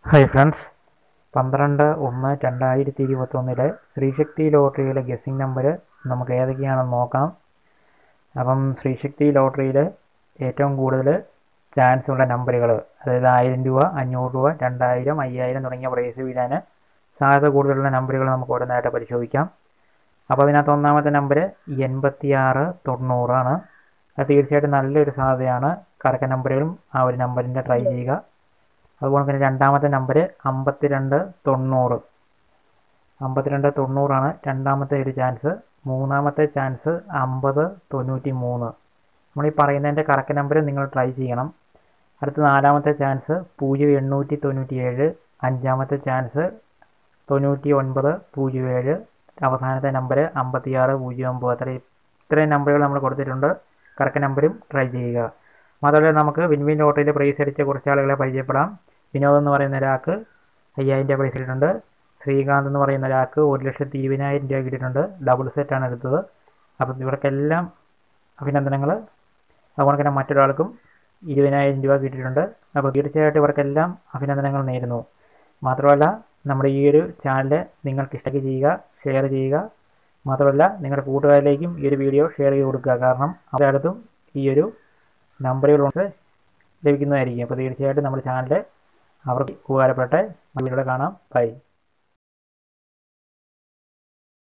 hi friends പന്ത്രണ്ട് ഒന്ന് രണ്ടായിരത്തി ഇരുപത്തൊന്നിലെ ശ്രീശക്തി ലോട്ടറിയിലെ ഗസ്സിംഗ് നമ്പർ നമുക്ക് ഏതൊക്കെയാണെന്ന് നോക്കാം അപ്പം ശ്രീശക്തി ലോട്ടറിയിൽ ഏറ്റവും കൂടുതൽ ചാൻസ് ഉള്ള നമ്പറുകൾ അതായത് ആയിരം രൂപ അഞ്ഞൂറ് രൂപ രണ്ടായിരം അയ്യായിരം തുടങ്ങിയ പ്രൈസ് വീഴാൻ സാധ്യത കൂടുതലുള്ള നമ്പറുകൾ നമുക്ക് ഓരോന്നായിട്ട് പരിശോധിക്കാം അപ്പോൾ അതിനകത്ത് ഒന്നാമത്തെ നമ്പർ എൺപത്തിയാറ് തൊണ്ണൂറാണ് അത് തീർച്ചയായിട്ടും നല്ലൊരു സാധ്യതയാണ് കറക്ക നമ്പറുകളും ആ ഒരു നമ്പറിൻ്റെ ട്രൈ ചെയ്യുക അതുപോലെ തന്നെ രണ്ടാമത്തെ നമ്പർ അമ്പത്തിരണ്ട് തൊണ്ണൂറ് അമ്പത്തിരണ്ട് തൊണ്ണൂറാണ് രണ്ടാമത്തെ ഒരു ചാൻസ് മൂന്നാമത്തെ ചാൻസ് അമ്പത് തൊണ്ണൂറ്റി മൂന്ന് നമ്മൾ ഈ പറയുന്നതിൻ്റെ കറക്റ്റ് നമ്പർ നിങ്ങൾ ട്രൈ ചെയ്യണം അടുത്ത നാലാമത്തെ ചാൻസ് പൂജ്യം എണ്ണൂറ്റി തൊണ്ണൂറ്റി ഏഴ് അഞ്ചാമത്തെ ചാൻസ് തൊണ്ണൂറ്റി ഒൻപത് പൂജ്യം ഏഴ് അവസാനത്തെ നമ്പർ അമ്പത്തിയാറ് പൂജ്യം ഒമ്പത് അത്ര ഇത്രയും നമ്പറുകൾ നമ്മൾ കൊടുത്തിട്ടുണ്ട് കറക്റ്റ് നമ്പറും ട്രൈ ചെയ്യുക മാത്രമല്ല നമുക്ക് വിൻവിൻ ലോട്ടറിയിൽ പ്രൈസ് അടിച്ച കുറച്ച് ആളുകളെ പരിചയപ്പെടാം വിനോദ് എന്ന് പറയുന്ന ഒരാൾക്ക് അയ്യായിരം രൂപ പ്രൈസ് കിട്ടിയിട്ടുണ്ട് ശ്രീകാന്ത് എന്ന് പറയുന്ന ഒരാൾക്ക് ഒരു ലക്ഷത്തി ഇരുപതിനായിരം രൂപ കിട്ടിയിട്ടുണ്ട് ഡബിൾ സെറ്റാണ് എടുത്തത് അപ്പം ഇവർക്കെല്ലാം അഭിനന്ദനങ്ങൾ അതുപോലെ തന്നെ മറ്റൊരാൾക്കും ഇരുപതിനായിരം രൂപ കിട്ടിയിട്ടുണ്ട് അപ്പോൾ തീർച്ചയായിട്ടും ഇവർക്കെല്ലാം അഭിനന്ദനങ്ങൾ നേരുന്നു മാത്രമല്ല നമ്മുടെ ഈ ഒരു ചാനൽ നിങ്ങൾക്ക് ഇഷ്ടമൊക്കെ ചെയ്യുക ഷെയർ ചെയ്യുക മാത്രമല്ല നിങ്ങളുടെ കൂട്ടുകാരിലേക്കും ഈ ഒരു വീഡിയോ ഷെയർ ചെയ്ത് കൊടുക്കുക കാരണം അവരടുത്തും ഈ ഒരു നമ്പറുകളുണ്ട് ലഭിക്കുന്നതായിരിക്കും അപ്പോൾ തീർച്ചയായിട്ടും നമ്മുടെ ചാനൽ അവർക്ക് ഉപകാരപ്പെട്ടെ വീഡിയോയുടെ കാണാം ബൈ